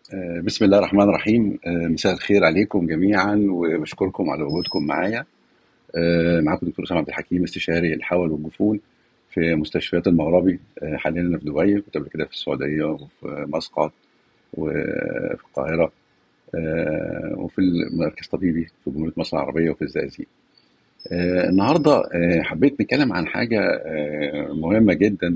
آه، بسم الله الرحمن الرحيم آه، مساء الخير عليكم جميعا وبشكركم على وجودكم معايا آه، معاكم دكتور اسامه عبد الحكيم استشاري الحول والجفون في مستشفيات المغربي آه، حاليا انا في دبي كنت قبل كده في السعوديه وفي مسقط وفي القاهره آه، وفي المركز الطبيبي في جمهوريه مصر العربيه وفي الزقازيق آه، النهارده آه، حبيت نتكلم عن حاجه آه، مهمه جدا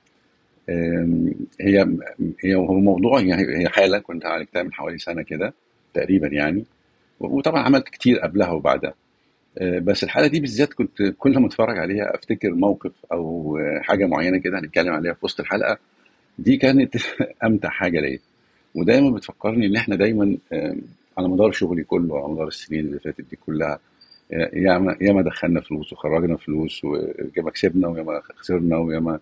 آم، هي هي هو موضوع يعني هي حاله كنت عالجتها من حوالي سنه كده تقريبا يعني وطبعا عملت كتير قبلها وبعدها آه، بس الحاله دي بالذات كنت كل ما اتفرج عليها افتكر موقف او آه، حاجه معينه كده هنتكلم عليها في وسط الحلقه دي كانت امتع حاجه ليا ودايما بتفكرني ان احنا دايما آم، على مدار شغلي كله على مدار السنين اللي فاتت دي كلها آه، ياما ياما دخلنا فلوس وخرجنا فلوس وياما كسبنا وياما خسرنا وياما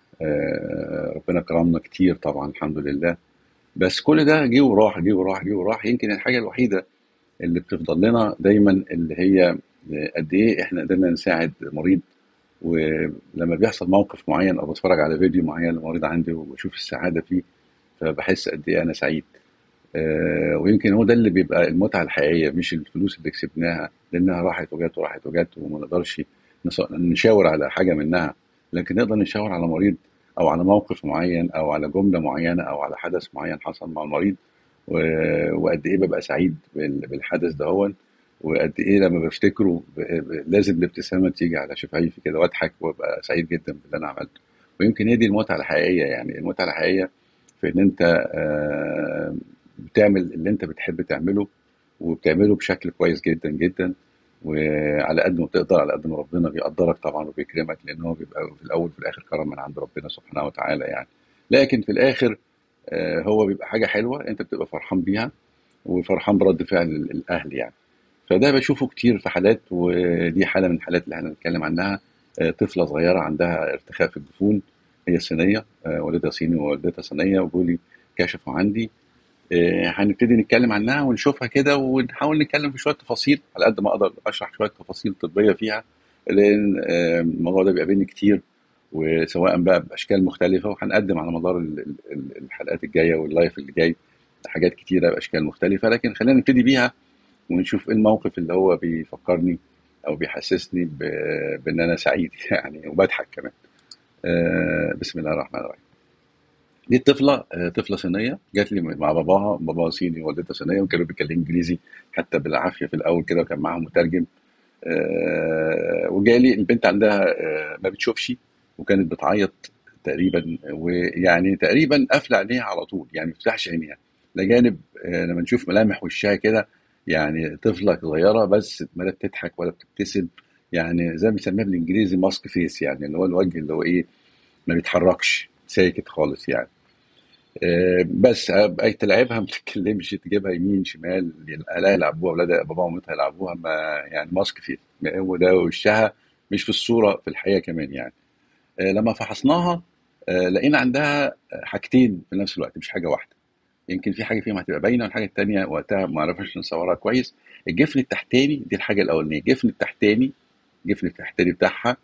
آه، ربنا كرمنا كتير طبعا الحمد لله بس كل ده جه وراح جه وراح جه وراح يمكن الحاجه الوحيده اللي بتفضل لنا دايما اللي هي قد ايه احنا قدرنا نساعد مريض ولما بيحصل موقف معين او بتفرج على فيديو معين لمريض عندي وبشوف السعاده فيه فبحس قد ايه انا سعيد آه، ويمكن هو ده اللي بيبقى المتعه الحقيقيه مش الفلوس اللي كسبناها لانها راحت وجت وراحت وجت وما نقدرش نص- نشاور على حاجه منها لكن نقدر نشاور على مريض او على موقف معين او على جمله معينه او على حدث معين حصل مع المريض و- وقد ايه ببقى سعيد بال- بالحدث دهون وقد ايه لما بفتكره ب- ب- لازم الابتسامه تيجي على شفايفي كده واضحك وابقى سعيد جدا باللي انا عملته ويمكن هي دي المتعه الحقيقيه يعني المتعه الحقيقيه في ان انت آه، بتعمل اللي انت بتحب تعمله وبتعمله بشكل كويس جدا جدا وعلى قد ما تقدر على قد ما ربنا بيقدرك طبعا وبيكرمك لان هو بيبقى في الاول وفي الاخر كرم من عند ربنا سبحانه وتعالى يعني لكن في الاخر آه، هو بيبقى حاجه حلوه انت بتبقى فرحان بيها وفرحان برد فعل ال- الاهل يعني فده بشوفه كتير في حالات ودي حاله من الحالات اللي احنا هنتكلم عنها آه، طفله صغيره عندها ارتخاء في الجفون هي صينيه آه، والدها صيني ووالدتها صينيه وجولي كشفوا عندي آه، هنبتدي نتكلم عنها ونشوفها كده ونحاول نتكلم في شويه تفاصيل على قد ما اقدر اشرح شويه تفاصيل طبيه فيها لان آه، الموضوع ده بيقابلني كتير وسواء بقى باشكال مختلفه وهنقدم على مدار ال- ال- ال- الحلقات الجايه واللايف اللي جاي حاجات كتيره باشكال مختلفه لكن خلينا نبتدي بيها ونشوف ايه الموقف اللي هو بيفكرني او بيحسسني ب- بان انا سعيد يعني وبضحك كمان آه، بسم الله الرحمن الرحيم دي الطفله آه، طفله صينيه جات لي مع باباها باباها صيني ووالدتها صينيه وكانوا بيتكلموا انجليزي حتى بالعافيه في الاول كده وكان معاهم مترجم آه، وجالي البنت عندها آه، ما بتشوفش وكانت بتعيط تقريبا ويعني تقريبا قافله عينيها على طول يعني ما بتفتحش عينيها لجانب آه، لما نشوف ملامح وشها كده يعني طفله صغيره بس ولا بتضحك ولا بتبتسم يعني زي ما بنسميها بالانجليزي ماسك فيس يعني اللي هو الوجه اللي هو ايه ما بيتحركش ساكت خالص يعني آه، بس بقى تلعبها ما تتكلمش تجيبها يمين شمال الاهلها يلعبوها اولاد بابا ومامتها يلعبوها ما يعني ماسك فيس هو ده وشها مش في الصوره في الحقيقه كمان يعني آه، لما فحصناها آه، لقينا عندها حاجتين في نفس الوقت مش حاجه واحده يمكن في حاجه فيهم هتبقى باينه والحاجه التانيه وقتها ما عرفناش نصورها كويس الجفن التحتاني دي الحاجه الاولانيه الجفن التحتاني الجفن التحتاني بتاعها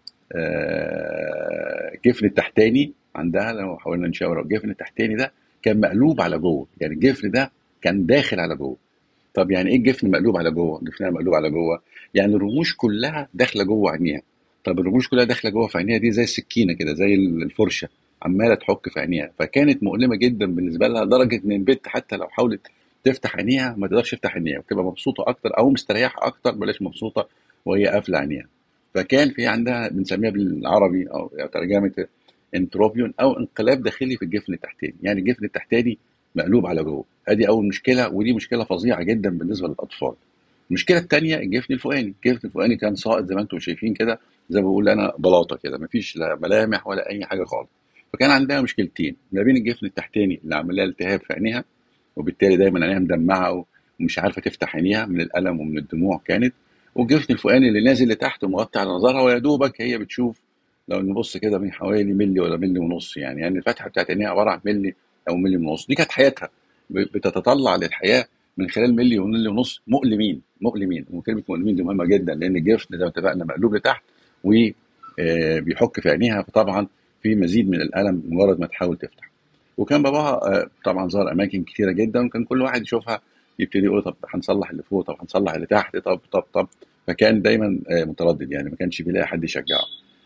آه، الجفن التحتاني عندها لو حاولنا نشاور الجفن التحتاني ده كان مقلوب على جوه يعني الجفن ده كان داخل على جوه طب يعني ايه الجفن مقلوب على جوه جفنها مقلوب على جوه يعني الرموش كلها داخله جوه عينيها طب الرموش كلها داخله جوه في عينيها دي زي السكينه كده زي الفرشه عماله تحك في عينيها فكانت مؤلمه جدا بالنسبه لها لدرجه ان البنت حتى لو حاولت تفتح عينيها ما تقدرش تفتح عينيها وتبقى مبسوطه اكتر او مستريحه اكتر بلاش مبسوطه وهي قافله عينيها فكان في عندها بنسميها بالعربي او ترجمه انتروبيون او انقلاب داخلي في الجفن التحتاني يعني الجفن التحتاني مقلوب على جوه ادي اول مشكله ودي مشكله فظيعه جدا بالنسبه للاطفال المشكله الثانيه الجفن الفوقاني الجفن الفوقاني كان ساقط زي ما انتم شايفين كده زي ما بقول انا بلاطه كده مفيش لا ملامح ولا اي حاجه خالص فكان عندها مشكلتين ما بين الجفن التحتاني اللي عامل لها التهاب في عينيها وبالتالي دايما عينيها مدمعه ومش عارفه تفتح عينيها من الالم ومن الدموع كانت والجفن الفوقاني اللي نازل لتحت ومغطي على نظرها ويا دوبك هي بتشوف لو نبص كده من حوالي ملي ولا ملي ونص يعني يعني الفتحه بتاعت عينيها عباره عن ملي او ملي ونص دي كانت حياتها ب- بتتطلع للحياه من خلال ملي وملي ونص مؤلمين مؤلمين وكلمه مؤلمين دي مهمه جدا لان الجفن زي ما اتفقنا مقلوب لتحت وبيحك في عينيها فطبعا في مزيد من الالم مجرد ما تحاول تفتح وكان باباها آه، طبعا زار اماكن كتيره جدا وكان كل واحد يشوفها يبتدي يقول طب هنصلح اللي فوق طب هنصلح اللي تحت طب طب طب فكان دايما آه، متردد يعني ما كانش بيلاقي حد يشجعه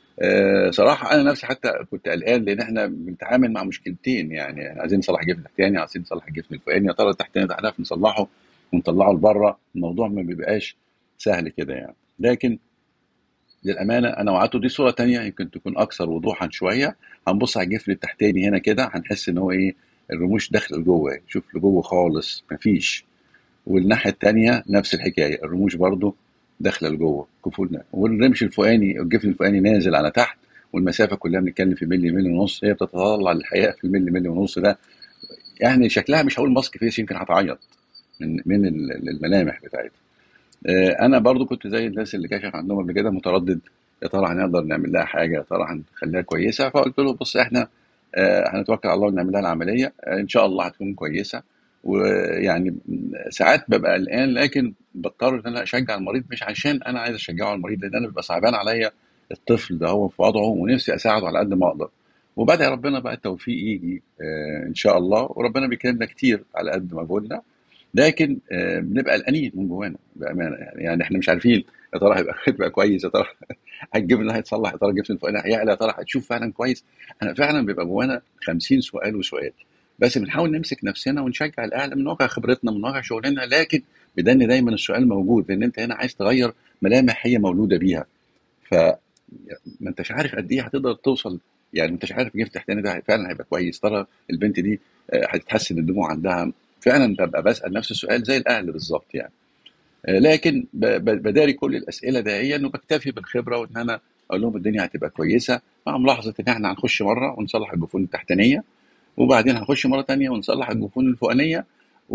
آه، صراحه انا نفسي حتى كنت قلقان لان احنا بنتعامل مع مشكلتين يعني عايزين نصلح الجفن التحتاني عايزين نصلح الجفن الفوقاني يا ترى التحتاني ده هنعرف نصلحه ونطلعه لبره الموضوع ما بيبقاش سهل كده يعني لكن للامانه انا وعدته دي صوره تانية يمكن تكون اكثر وضوحا شويه هنبص على الجفن التحتاني هنا كده هنحس ان هو ايه الرموش داخله لجوه شوف لجوه خالص مفيش والناحيه التانية نفس الحكايه الرموش برضو داخله لجوه كفولنا والرمش الفوقاني الجفن الفوقاني نازل على تحت والمسافه كلها بنتكلم في ملي ملي ونص هي بتتطلع للحقيقه في الملي ملي ونص ده يعني شكلها مش هقول ماسك فيس يمكن هتعيط من من الملامح بتاعتها آه، انا برضو كنت زي الناس اللي كشف عندهم قبل كده متردد يا ترى هنقدر نعمل لها حاجه يا ترى هنخليها كويسه فقلت له بص احنا آه، هنتوكل على الله ونعمل لها العمليه آه، ان شاء الله هتكون كويسه ويعني ساعات ببقى قلقان لكن بضطر ان انا اشجع المريض مش عشان انا عايز اشجعه المريض لان انا بيبقى صعبان عليا الطفل ده هو في وضعه ونفسي اساعده على قد ما اقدر وبدأ ربنا بقى التوفيق يجي ان شاء الله وربنا بيكرمنا كتير على قد مجهودنا لكن آه، بنبقى قلقانين من جوانا بامانه يعني يعني احنا مش عارفين يا ترى هيبقى هيبقى كويس يا ترى الجبن هيتصلح يا ترى الجبن الفوقاني هيعلى يا ترى هتشوف فعلا كويس انا فعلا بيبقى جوانا 50 سؤال وسؤال بس بنحاول نمسك نفسنا ونشجع الاعلى من واقع خبرتنا من واقع شغلنا لكن بدن دايما السؤال موجود لان انت هنا عايز تغير ملامح هي مولوده بيها ف ما انتش عارف قد ايه هتقدر توصل يعني ما انتش عارف الجفت التحتاني ده فعلا هيبقى كويس ترى البنت دي آه، هتتحسن الدموع عندها فعلا ببقى بسال نفس السؤال زي الاهل بالظبط يعني آه، لكن بداري كل الاسئله دائيا وبكتفي بالخبره وان انا اقول لهم الدنيا هتبقى كويسه مع ملاحظه ان احنا هنخش مره ونصلح الجفون التحتانيه وبعدين هنخش مره ثانيه ونصلح الجفون الفوقانيه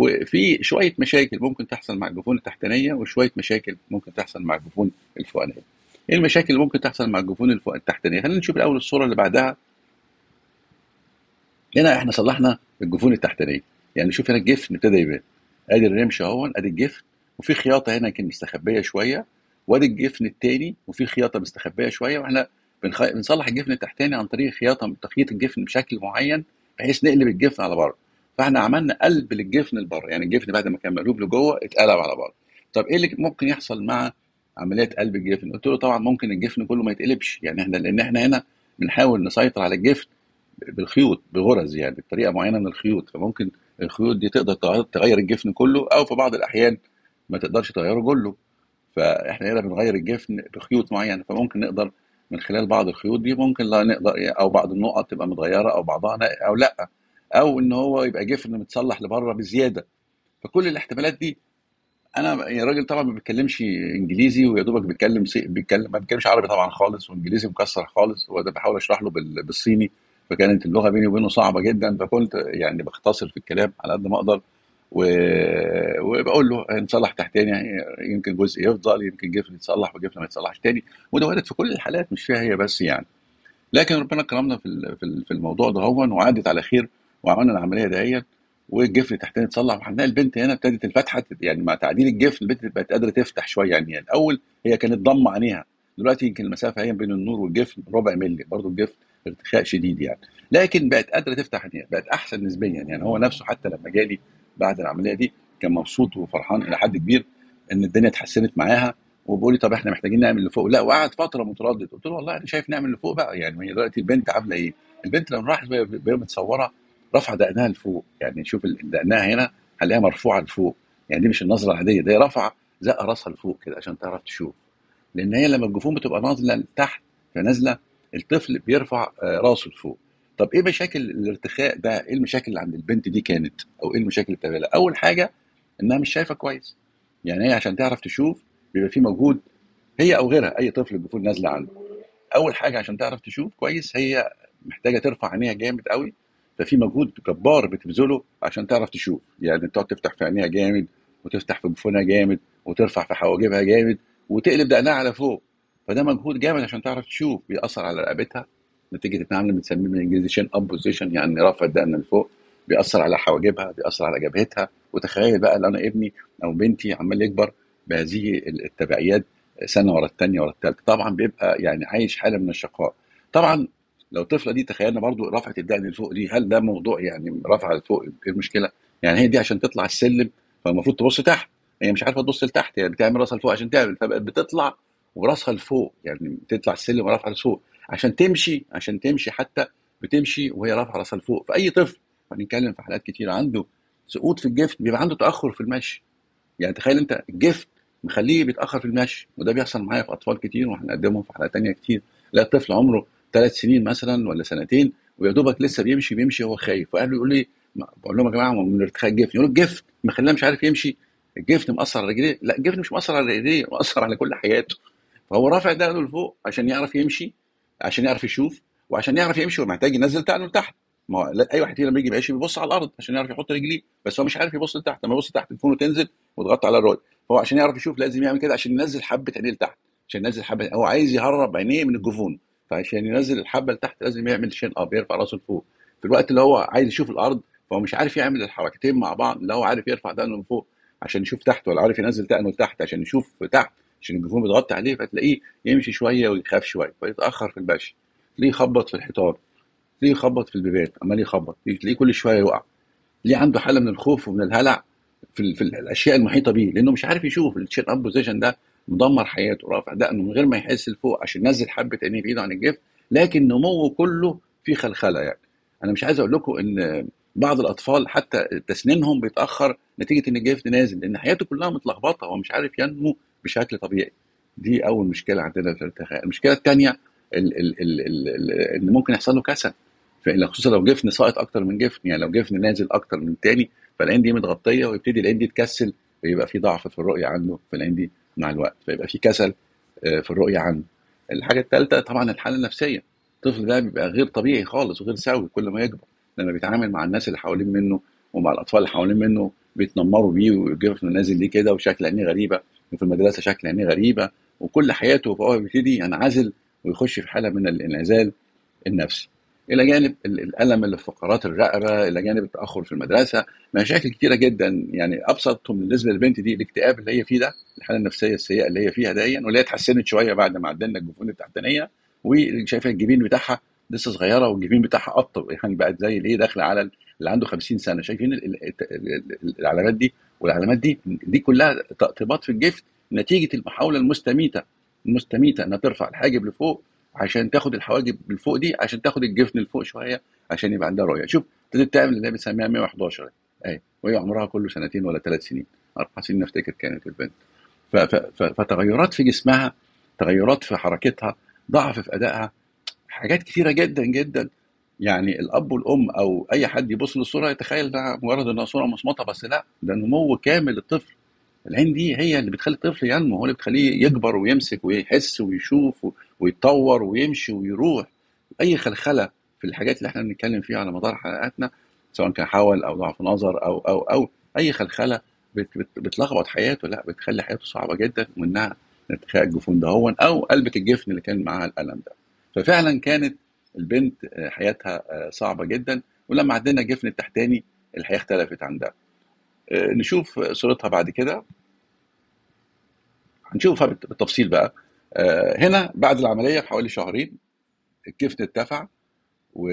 وفي شويه مشاكل ممكن تحصل مع الجفون التحتانيه وشويه مشاكل ممكن تحصل مع الجفون الفوقانيه. ايه المشاكل اللي ممكن تحصل مع الجفون الفوق التحتانيه؟ خلينا نشوف الاول الصوره اللي بعدها. هنا احنا صلحنا الجفون التحتانيه. يعني شوف هنا الجفن ابتدى يبان ادي الرمش اهو ادي الجفن وفي خياطه هنا كان مستخبيه شويه وادي الجفن التاني وفي خياطه مستخبيه شويه واحنا بنخ... بنصلح الجفن التحتاني عن طريق خياطه تخييط الجفن بشكل معين بحيث نقلب الجفن على بره فاحنا عملنا قلب للجفن لبره يعني الجفن بعد ما كان مقلوب لجوه اتقلب على بره طب ايه اللي ممكن يحصل مع عمليه قلب الجفن قلت له طبعا ممكن الجفن كله ما يتقلبش يعني احنا لان احنا هنا بنحاول نسيطر على الجفن بالخيوط بغرز يعني بطريقه معينه من الخيوط فممكن الخيوط دي تقدر تغير الجفن كله او في بعض الاحيان ما تقدرش تغيره كله فاحنا هنا بنغير الجفن بخيوط معينه فممكن نقدر من خلال بعض الخيوط دي ممكن لا نقدر او بعض النقط تبقى متغيره او بعضها او لا او ان هو يبقى جفن متصلح لبره بزياده فكل الاحتمالات دي انا يعني راجل طبعا ما بيتكلمش انجليزي ويا دوبك بيتكلم بيتكلم ما بيتكلمش عربي طبعا خالص وانجليزي مكسر خالص وده بحاول اشرح له بالصيني فكانت اللغه بيني وبينه صعبه جدا فكنت يعني بختصر في الكلام على قد ما اقدر و... وبقول له نصلح تحتاني يعني يمكن جزء يفضل يمكن جفن يتصلح وجفن ما يتصلحش تاني وده وارد في كل الحالات مش فيها هي بس يعني لكن ربنا كرمنا في في الموضوع ده هو وعدت على خير وعملنا العمليه دهيت والجفن التحتاني اتصلح وهنلاقي البنت هنا ابتدت الفتحه يعني مع تعديل الجفن البنت بقت قادره تفتح شويه يعني, يعني الاول هي كانت ضم عينيها دلوقتي يمكن المسافه هي بين النور والجفن ربع ملي برضه الجفن ارتخاء شديد يعني لكن بقت قادره تفتح عينيها بقت احسن نسبيا يعني هو نفسه حتى لما جالي بعد العمليه دي كان مبسوط وفرحان الى حد كبير ان الدنيا اتحسنت معاها وبيقول لي طب احنا محتاجين نعمل اللي فوق لا وقعد فتره متردد قلت له والله انا شايف نعمل اللي فوق بقى يعني هي دلوقتي البنت عامله ايه؟ البنت لو راحت وهي متصوره رفع دقنها لفوق يعني شوف دقنها هنا هنلاقيها مرفوعه لفوق يعني دي مش النظره العاديه دي رفع زق راسها لفوق كده عشان تعرف تشوف لان هي لما الجفون بتبقى نازله لتحت فنازله الطفل بيرفع آه، راسه لفوق طب ايه مشاكل الارتخاء ده ايه المشاكل اللي عند البنت دي كانت او ايه المشاكل اللي بتقابلها اول حاجه انها مش شايفه كويس يعني هي عشان تعرف تشوف بيبقى في مجهود هي او غيرها اي طفل الجفون نازله عنده اول حاجه عشان تعرف تشوف كويس هي محتاجه ترفع عينيها جامد قوي ففي مجهود جبار بتبذله عشان تعرف تشوف يعني تقعد تفتح في عينيها جامد وتفتح في جفونها جامد وترفع في حواجبها جامد وتقلب دقنها على فوق فده مجهود جامد عشان تعرف تشوف بيأثر على رقبتها نتيجه ان احنا بنسميه بالانجليزي شين اب بوزيشن يعني رفع الدقن لفوق بيأثر على حواجبها بيأثر على جبهتها وتخيل بقى لو انا ابني او بنتي عمال يكبر بهذه التبعيات سنه ورا الثانيه ورا الثالثه طبعا بيبقى يعني عايش حاله من الشقاء طبعا لو الطفله دي تخيلنا برضو رفعت الدقن لفوق دي هل ده موضوع يعني رفع لفوق ايه المشكله؟ يعني هي دي عشان تطلع السلم فالمفروض تبص تحت هي مش عارفه تبص لتحت هي بتعمل راسها لفوق عشان تعمل فبقت بتطلع وراسها لفوق يعني بتطلع السلم ورافعه لفوق عشان تمشي عشان تمشي حتى بتمشي وهي رافعه راسها لفوق فاي طفل هنتكلم في حالات كتير عنده سقوط في الجفن بيبقى عنده تاخر في المشي يعني تخيل انت الجفن مخليه بيتاخر في المشي وده بيحصل معايا في اطفال كتير وهنقدمهم في حالات تانية كتير لا الطفل عمره ثلاث سنين مثلا ولا سنتين ويا دوبك لسه بيمشي بيمشي هو خايف واهله يقول لي بقول لهم يا جماعه من ارتخاء الجفن يقولوا الجفن مخليه مش عارف يمشي الجفن مأثر على رجليه لا الجفن مش مأثر على رجليه مأثر على كل حياته فهو رافع دقنه لفوق عشان يعرف يمشي عشان يعرف يشوف وعشان يعرف يمشي هو محتاج ينزل دقنه لتحت ما هو اي واحد فينا لما يجي ماشي بيبص على الارض عشان يعرف يحط رجليه بس هو مش عارف يبص لتحت لما يبص تحت تكون تنزل وتغطي على الرؤيه فهو عشان يعرف يشوف لازم يعمل كده عشان ينزل حبه عينيه لتحت عشان ينزل حبه هو عايز يهرب عينيه من الجفون فعشان ينزل الحبه لتحت لازم يعمل شين اب يرفع راسه لفوق في الوقت اللي هو عايز يشوف الارض فهو مش عارف يعمل الحركتين مع بعض اللي هو عارف يرفع دقنه لفوق عشان يشوف تحت ولا عارف ينزل دقنه لتحت عشان يشوف تحت عشان الجفون بيتغطي عليه فتلاقيه يمشي شويه ويخاف شويه فيتاخر في المشي تلاقيه يخبط في الحيطان تلاقيه يخبط في البيبان عمال يخبط تلاقيه كل شويه يقع ليه عنده حاله من الخوف ومن الهلع في, ال- في ال- الاشياء المحيطه بيه لانه مش عارف يشوف الشين اب بوزيشن ده مدمر حياته رافع دقنه من غير ما يحس لفوق عشان ينزل حبه عينيه بعيد عن الجفن لكن نموه كله في خلخله يعني انا مش عايز اقول لكم ان بعض الاطفال حتى تسنينهم بيتاخر نتيجه ان الجفن نازل لان حياته كلها متلخبطه هو مش عارف ينمو بشكل طبيعي دي اول مشكله عندنا في الارتخاء المشكله الثانيه ال ال ال ال ال ان ممكن يحصل له كسل فإن- خصوصا لو جفن ساقط اكتر من جفن يعني لو جفن نازل اكتر من التاني فالعين دي متغطيه ويبتدي العين دي تكسل ويبقى في ضعف في الرؤيه عنده في العين دي مع الوقت فيبقى في كسل آه، في الرؤيه عنده الحاجه الثالثه طبعا الحاله النفسيه الطفل ده بيبقى غير طبيعي خالص وغير سوي كل ما يكبر لما بيتعامل مع الناس اللي حوالين منه ومع الاطفال اللي حوالين منه بيتنمروا بيه ويجيبوا نازل ليه كده وشكل عينيه غريبه وفي المدرسه شكل عينيه غريبه وكل حياته فهو بيبتدي ينعزل ويخش في حاله من الانعزال النفسي الى جانب ال- الالم اللي في فقرات الرقبه الى جانب التاخر في المدرسه مشاكل كتيره جدا يعني ابسطهم بالنسبه للبنت دي الاكتئاب اللي هي فيه ده الحاله النفسيه السيئه اللي هي فيها دي واللي هي اتحسنت شويه بعد ما عدلنا الجفون التحتانيه وشايفه الجبين بتاعها لسه صغيره والجبين بتاعها قط يعني بقت زي الايه داخله على اللي عنده 50 سنه شايفين ال- ال- ال- ال- العلامات دي والعلامات دي دي كلها تقطيبات في الجفن نتيجه المحاوله المستميته المستميته انها ترفع الحاجب لفوق عشان تاخد الحواجب اللي فوق دي عشان تاخد الجفن لفوق شويه عشان يبقى عندها رؤيه شوف ابتدت تعمل اللي هي بنسميها 111 اهي وهي عمرها كله سنتين ولا ثلاث سنين اربع سنين افتكر كانت البنت ف- ف- ف- فتغيرات في جسمها تغيرات في حركتها ضعف في ادائها حاجات كتيره جدا جدا يعني الاب والام او اي حد يبص للصوره يتخيل انها مجرد انها صوره مصمطه بس لا ده نمو كامل للطفل العين دي هي اللي بتخلي الطفل ينمو هو اللي بتخليه يكبر ويمسك ويحس ويشوف و- ويتطور ويمشي ويروح اي خلخله في الحاجات اللي احنا بنتكلم فيها على مدار حلقاتنا سواء كان حول او ضعف نظر او او او اي خلخله بت بت بتلخبط حياته لا بتخلي حياته صعبه جدا ومنها ارتخاء الجفون دهون او قلبة الجفن اللي كان معاها الالم ده ففعلا كانت البنت آه، حياتها آه، صعبه جدا ولما عدينا الجفن التحتاني الحياه اختلفت عن ده آه، نشوف صورتها بعد كده هنشوفها بالت- بالتفصيل بقى آه، هنا بعد العمليه بحوالي شهرين الجفن ارتفع و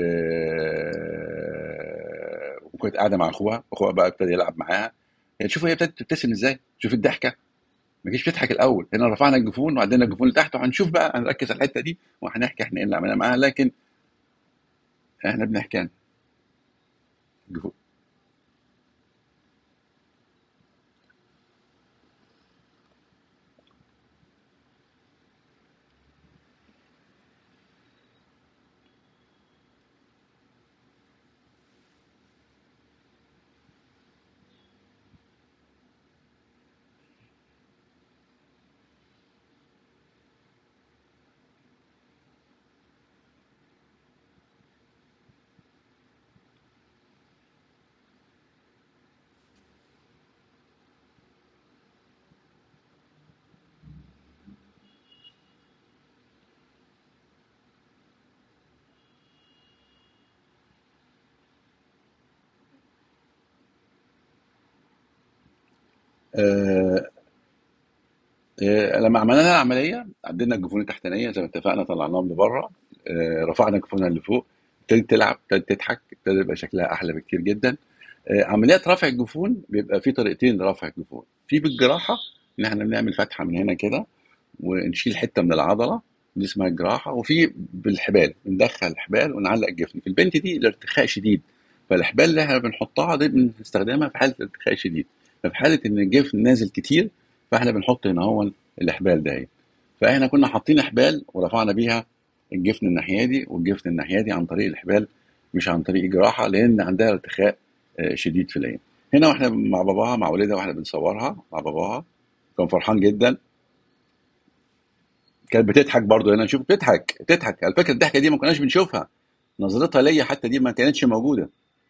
وكانت قاعده مع اخوها اخوها بقى ابتدى يلعب معاها يعني شوف هي ابتدت تبتسم ازاي شوف الضحكه ما كانتش بتضحك الاول هنا رفعنا الجفون وعدينا الجفون لتحت وهنشوف بقى هنركز على الحته دي وهنحكي احنا ايه اللي عملناه معاها لكن احنا بنحكي عن الجفون آه آه لما عملنا لها العمليه عدينا الجفون التحتانيه زي ما اتفقنا طلعناهم لبره آه، رفعنا جفونها لفوق ابتدت تلعب ابتدت تضحك ابتدى يبقى شكلها احلى بكتير جدا آه، عمليات رفع الجفون بيبقى في طريقتين لرفع الجفون في بالجراحه ان احنا بنعمل فتحه من هنا كده ونشيل حته من العضله دي اسمها الجراحه وفي بالحبال بندخل الحبال ونعلق الجفن في البنت دي الارتخاء شديد فالحبال اللي احنا بنحطها دي بنستخدمها في حاله ارتخاء شديد ففي حاله ان الجفن نازل كتير فاحنا بنحط هنا هو الاحبال ده فاحنا كنا حاطين حبال ورفعنا بيها الجفن الناحيه دي والجفن الناحيه دي عن طريق الحبال مش عن طريق جراحه لان عندها ارتخاء آه، شديد في العين هنا واحنا مع باباها مع والدها واحنا بنصورها مع باباها كان فرحان جدا كانت بتضحك برضه هنا نشوف بتضحك بتضحك على فكره الضحكه دي ما كناش بنشوفها نظرتها ليا حتى دي ما كانتش موجوده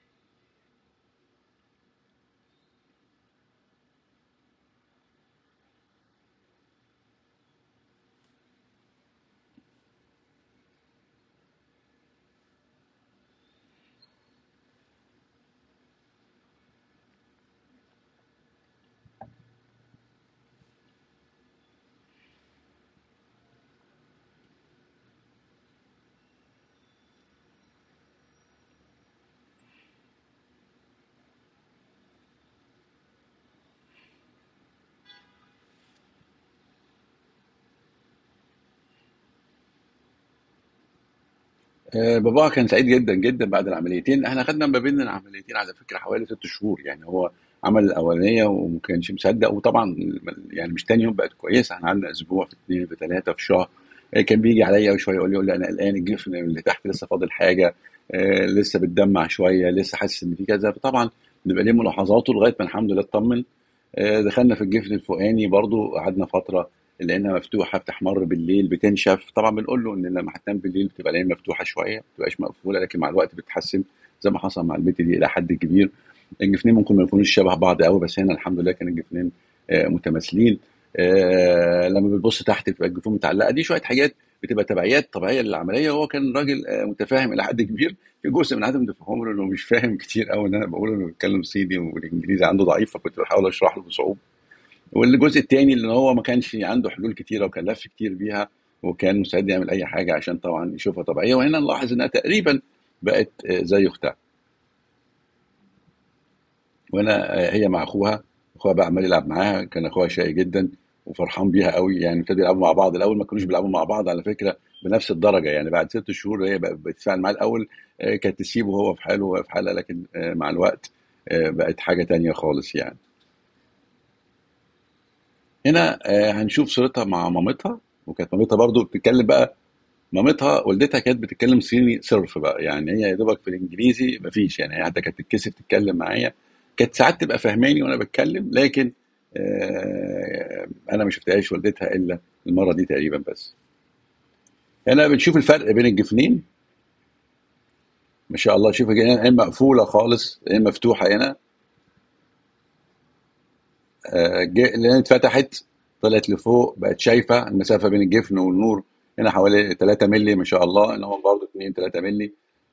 آه، بابا كان سعيد جدا جدا بعد العمليتين احنا خدنا ما بين العمليتين على فكره حوالي ست شهور يعني هو عمل الاولانيه وما كانش مصدق وطبعا يعني مش تاني يوم بقت كويسه احنا قعدنا اسبوع في اثنين في ثلاثه في شهر آه، كان بيجي عليا شويه يقول لي يقول لي انا قلقان الجفن اللي تحت لسه فاضل حاجه آه، لسه بتدمع شويه لسه حاسس ان في كذا فطبعا بيبقى ليه ملاحظاته لغايه ما الحمد لله اطمن آه، دخلنا في الجفن الفوقاني برضو قعدنا فتره لانها مفتوحه بتحمر بالليل بتنشف طبعا بنقول له ان لما هتنام بالليل بتبقى العين مفتوحه شويه ما بتبقاش مقفوله لكن مع الوقت بتتحسن زي ما حصل مع البنت دي الى حد كبير الجفنين ممكن ما يكونوش شبه بعض قوي بس هنا الحمد لله كان الجفنين آه، متماثلين آه، لما بتبص تحت بتبقى الجفون متعلقه دي شويه حاجات بتبقى تبعيات طبيعيه للعمليه وهو كان راجل آه، متفاهم الى حد كبير في جزء من عدم تفهمه انه مش فاهم كتير قوي ان انا بقول انه بيتكلم صيني والانجليزي عنده ضعيف فكنت بحاول اشرح له بصعوبه والجزء الثاني اللي هو ما كانش عنده حلول كتيره وكان لف كتير بيها وكان مستعد يعمل اي حاجه عشان طبعا يشوفها طبيعيه وهنا نلاحظ انها تقريبا بقت آه، زي اختها وهنا آه، هي مع اخوها اخوها بقى عمال يلعب معاها كان اخوها شقي جدا وفرحان بيها قوي يعني ابتدوا يلعبوا مع بعض الاول ما كانوش بيلعبوا مع بعض على فكره بنفس الدرجه يعني بعد ست شهور هي بقت بتتفاعل معاه الاول آه، كانت تسيبه هو في حاله وهو في حالها لكن آه، مع الوقت آه، بقت حاجه تانية خالص يعني هنا آه، هنشوف صورتها مع مامتها وكانت مامتها برضو بتتكلم بقى مامتها والدتها كانت بتتكلم صيني صرف بقى يعني هي يا دوبك في الانجليزي مفيش يعني هي حتى كانت تتكسف تتكلم معايا كانت ساعات تبقى فاهماني وانا بتكلم لكن آه، انا ما شفتهاش والدتها الا المره دي تقريبا بس هنا بنشوف الفرق بين الجفنين ما شاء الله شوف هنا عين مقفوله خالص عين مفتوحه هنا آه، ج- العين اتفتحت طلعت لفوق بقت شايفه المسافه بين الجفن والنور هنا حوالي 3 مللي ما شاء الله هنا هم برضه 2 3 مللي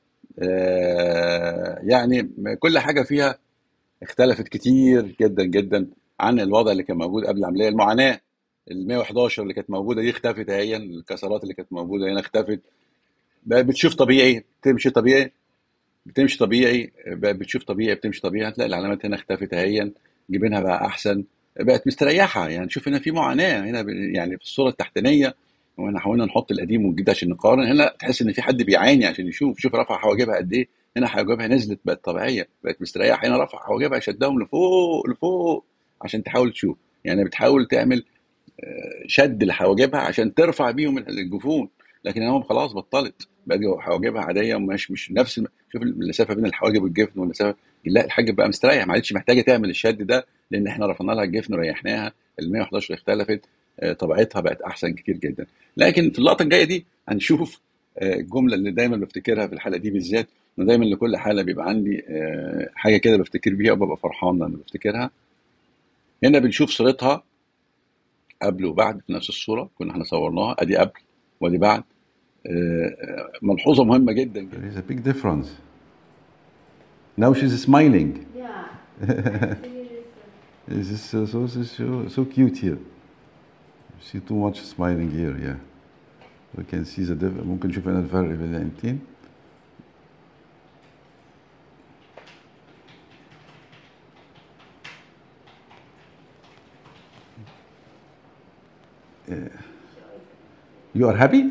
آه، يعني كل حاجه فيها اختلفت كتير جدا جدا عن الوضع اللي كان موجود قبل العمليه المعاناه ال 111 اللي كانت موجوده دي اختفت اهي الكسرات اللي كانت موجوده هنا اختفت بقى بتشوف طبيعي تمشي طبيعي بتمشي طبيعي بقى بتشوف طبيعي بتمشي طبيعي هتلاقي العلامات هنا اختفت اهي جبينها بقى احسن بقت مستريحه يعني شوف هنا في معاناه هنا ب- يعني في الصوره التحتانيه واحنا حاولنا نحط القديم والجديد عشان نقارن هنا تحس ان في حد بيعاني عشان يشوف شوف رفع حواجبها قد ايه هنا حواجبها نزلت بقت طبيعيه بقت مستريحه هنا رفع حواجبها شدهم لفوق لفوق عشان تحاول تشوف يعني بتحاول تعمل شد لحواجبها عشان ترفع بيهم الجفون لكن هم خلاص بطلت بقت حواجبها عاديه ومش مش نفس الم... شوف المسافه بين الحواجب والجفن والمسافه لا الحاجب بقى مستريح ما عادش محتاجه تعمل الشد ده لان احنا رفعنا لها الجفن وريحناها ال 111 اختلفت آه، طبيعتها بقت احسن كتير جدا لكن في اللقطه الجايه دي هنشوف آه، الجمله اللي دايما بفتكرها في الحلقه دي بالذات انا دايما لكل حاله بيبقى عندي آه، حاجه كده بفتكر بيها وببقى فرحان لما بفتكرها هنا بنشوف صورتها قبل وبعد في نفس الصورة كنا احنا صورناها ادي قبل وادي بعد آه، آه، ملحوظة مهمة جدا There جدا is a big difference. Now she's smiling. Yeah. Seriously. This is so, so, so, so, so cute here. See too much smiling here, yeah. we can see the diff- ممكن نشوف هنا الفرق بين العينتين You are happy?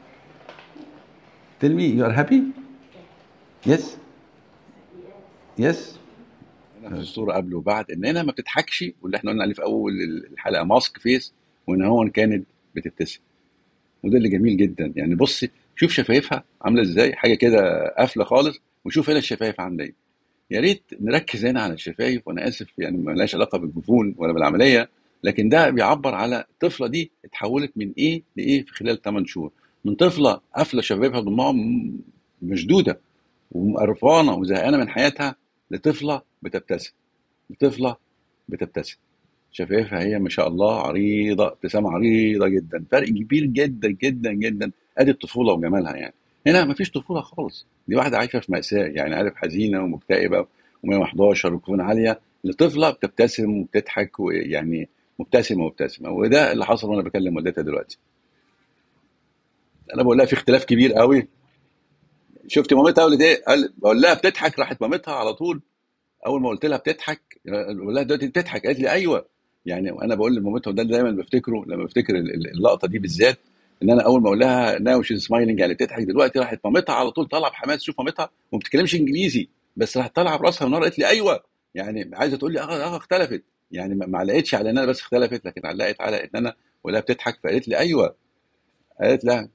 Tell me, you are happy? Yes? Yes? هنا في الصوره قبل وبعد ان هنا ما بتضحكش واللي احنا قلنا عليه في اول الحلقه ماسك فيس وان هو كانت بتبتسم وده اللي جميل جدا يعني بص شوف شفايفها عامله ازاي حاجه كده قافله خالص وشوف هنا الشفايف عامله ايه يا ريت نركز هنا على الشفايف وانا اسف يعني ما لهاش علاقه بالجفون ولا بالعمليه لكن ده بيعبر على الطفله دي اتحولت من ايه لايه في خلال 8 شهور من طفله قافله شفايفها ضمها م- مشدوده وقرفانه وزهقانه من حياتها لطفله بتبتسم لطفله بتبتسم شفايفها هي ما شاء الله عريضه ابتسامه عريضه جدا فرق كبير جدا جدا جدا ادي الطفوله وجمالها يعني هنا مفيش طفوله خالص دي واحده عايشه في ماساه يعني عارف حزينه ومكتئبه و111 وكون عاليه لطفله بتبتسم وبتضحك ويعني مبتسمه ومبتسمه وده اللي حصل وانا بكلم والدتها دلوقتي انا بقول لها في اختلاف كبير قوي شفت مامتها قالت ايه قال بقول لها بتضحك راحت مامتها على طول اول ما قلت لها بتضحك بقول لها دلوقتي بتضحك قالت لي ايوه يعني انا بقول لمامتها وده اللي دايما بفتكره لما بفتكر ال- ال- اللقطه دي بالذات ان انا اول ما اقول لها ناو شيز سمايلنج يعني بتضحك دلوقتي راحت مامتها على طول طالعه بحماس شوف مامتها وما بتتكلمش انجليزي بس راحت طالعه براسها من ورا قالت لي ايوه يعني عايزه تقول لي اه اه اختلفت يعني ما ما علقتش على ان انا بس اختلفت لكن علقت على ان انا ولا بتضحك فقالت لي ايوه قالت لها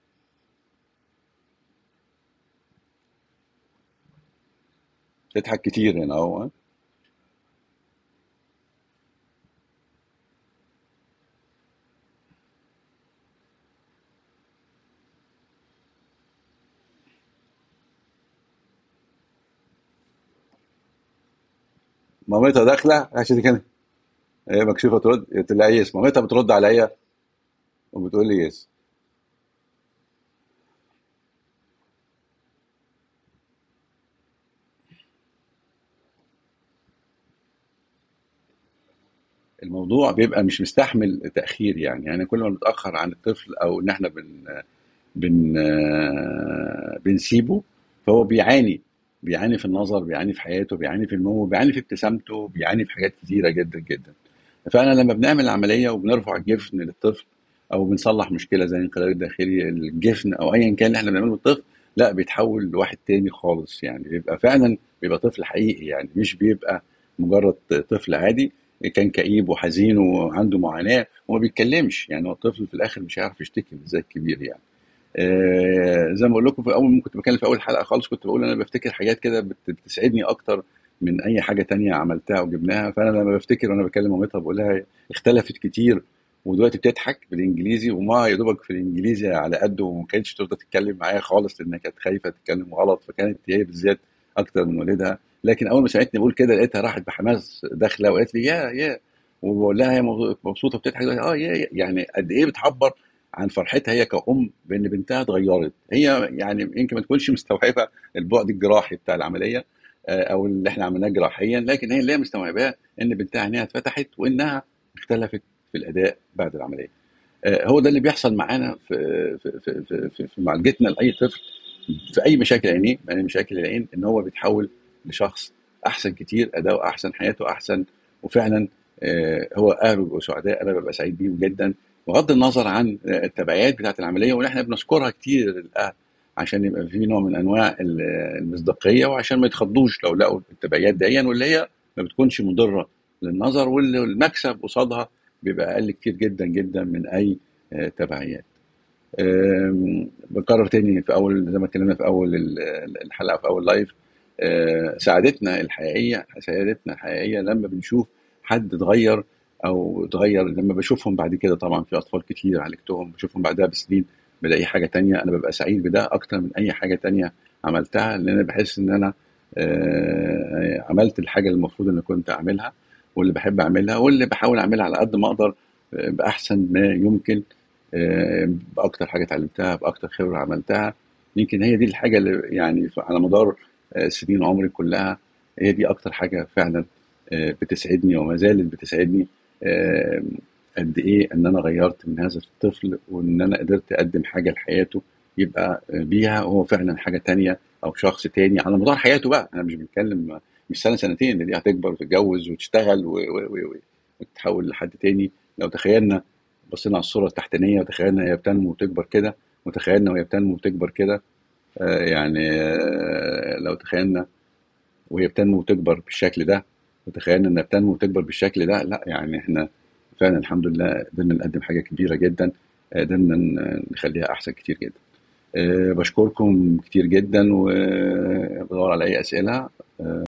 بتضحك كتير هنا اهو مامتها داخله عشان كده هي مكشوفه ترد قلت لها يس مامتها بترد عليا وبتقول لي يس الموضوع بيبقى مش مستحمل تاخير يعني يعني كل ما بنتاخر عن الطفل او ان احنا بن بن بنسيبه فهو بيعاني بيعاني في النظر بيعاني في حياته بيعاني في النمو بيعاني في ابتسامته بيعاني في حاجات كتيره جدا جدا فانا لما بنعمل العمليه وبنرفع الجفن للطفل او بنصلح مشكله زي الانقلاب الداخلي الجفن او ايا كان اللي احنا بنعمله للطفل لا بيتحول لواحد تاني خالص يعني بيبقى فعلا بيبقى طفل حقيقي يعني مش بيبقى مجرد طفل عادي كان كئيب وحزين وعنده معاناه وما بيتكلمش يعني هو الطفل في الاخر مش هيعرف يشتكي مش زي الكبير يعني آه، زي ما بقول لكم في اول ما كنت بتكلم في اول حلقه خالص كنت بقول انا بفتكر حاجات كده بت- بتسعدني اكتر من اي حاجه تانية عملتها وجبناها فانا لما بفتكر وانا بكلم مامتها بقول لها اختلفت كتير ودلوقتي بتضحك بالانجليزي وما يا دوبك في الانجليزي على قده وما كانتش ترضى تتكلم معايا خالص لانها كانت خايفه تتكلم غلط فكانت هي بالذات اكتر من والدها لكن اول ما سمعتني بقول كده لقيتها راحت بحماس داخله وقالت لي يا يا وبقول لها هي مبسوطه بتضحك اه يا يا. يعني قد ايه بتعبر عن فرحتها هي كأم بإن بنتها اتغيرت هي يعني يمكن ما تكونش مستوعبة البعد الجراحي بتاع العملية آه، أو اللي احنا عملناه جراحيا لكن هي اللي هي مستوعباه إن بنتها عينيها اتفتحت وإنها اختلفت في الأداء بعد العملية آه، هو ده اللي بيحصل معانا في في في في, في, في معالجتنا لأي طفل في أي مشاكل عينيه يعني مشاكل العين إن هو بيتحول لشخص أحسن كتير أداؤه أحسن حياته أحسن وفعلا آه، هو أهله بيبقوا سعداء أنا ببقى سعيد بيهم جدا بغض النظر عن التبعيات بتاعت العمليه واحنا بنشكرها كتير للاهل عشان يبقى في نوع من انواع ال- المصداقيه وعشان ما يتخضوش لو لقوا التبعيات دي واللي هي ما بتكونش مضره للنظر وال- والمكسب قصادها بيبقى اقل كتير جدا جدا من اي آه، تبعيات. آم، بكرر تاني في اول زي ما اتكلمنا في اول ال- الحلقه في اول لايف آه، سعادتنا الحقيقيه سعادتنا الحقيقيه لما بنشوف حد اتغير او اتغير لما بشوفهم بعد كده طبعا في اطفال كتير عالجتهم بشوفهم بعدها بسنين بلاقي حاجه تانية انا ببقى سعيد بده اكتر من اي حاجه تانية عملتها لان انا بحس ان انا آه، عملت الحاجه اللي المفروض ان كنت اعملها واللي بحب اعملها واللي بحاول اعملها على قد ما اقدر آه، باحسن ما يمكن آه، باكتر حاجه اتعلمتها باكتر خبره عملتها يمكن هي دي الحاجه اللي يعني على مدار آه، سنين عمري كلها هي دي اكتر حاجه فعلا آه، بتسعدني وما زالت بتسعدني آه، قد ايه ان انا غيرت من هذا الطفل وان انا قدرت اقدم حاجه لحياته يبقى بيها هو فعلا حاجه تانية او شخص تاني على مدار حياته بقى انا مش بتكلم مش سنه سنتين دي هتكبر وتتجوز وتشتغل و- و- و- و- وتتحول لحد تاني لو تخيلنا بصينا على الصوره التحتانيه وتخيلنا هي بتنمو وتكبر كده وتخيلنا وهي بتنمو وتكبر كده آه، يعني آه، لو تخيلنا وهي بتنمو وتكبر بالشكل ده وتخيلنا انها بتنمو وتكبر بالشكل ده لا يعني احنا فعلا الحمد لله قدرنا نقدم حاجه كبيره جدا قدرنا ن- نخليها احسن كتير جدا أه بشكركم كتير جدا وبدور على اي اسئله